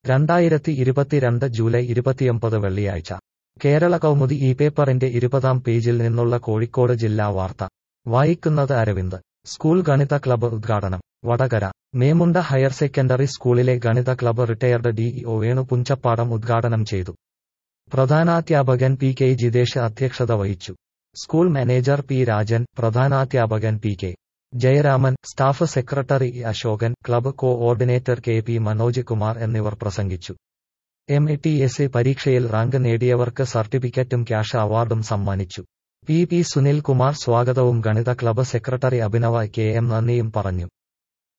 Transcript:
രണ്ടായിരത്തി ഇരുപത്തിരണ്ട് ജൂലൈ ഇരുപത്തിയൊമ്പത് വെള്ളിയാഴ്ച കേരള കൗമുദി ഈ പേപ്പറിന്റെ ഇരുപതാം പേജിൽ നിന്നുള്ള കോഴിക്കോട് ജില്ലാ വാർത്ത വായിക്കുന്നത് അരവിന്ദ് സ്കൂൾ ഗണിത ക്ലബ്ബ് ഉദ്ഘാടനം വടകര മേമുണ്ട ഹയർ സെക്കൻഡറി സ്കൂളിലെ ഗണിത club retired DEO Venu Punchappadam ഉദ്ഘാടനം ചെയ്തു പ്രധാനാധ്യാപകൻ പി കെ ജിതേഷ് അധ്യക്ഷത വഹിച്ചു സ്കൂൾ മാനേജർ പി രാജൻ പ്രധാനാധ്യാപകൻ P K Jayaraman staff secretary E Ashokan club coordinator K P Manoj Kumar എന്നിവർ പ്രസംഗിച്ചു എം എ ടി എസ് പരീക്ഷയിൽ റാങ്ക് നേടിയവർക്ക് സർട്ടിഫിക്കറ്റും ക്യാഷ് അവാർഡും സമ്മാനിച്ചു പി പി സുനിൽ കുമാർ സ്വാഗതവും ഗണിത club secretary Abhinav K M നന്ദിയും പറഞ്ഞു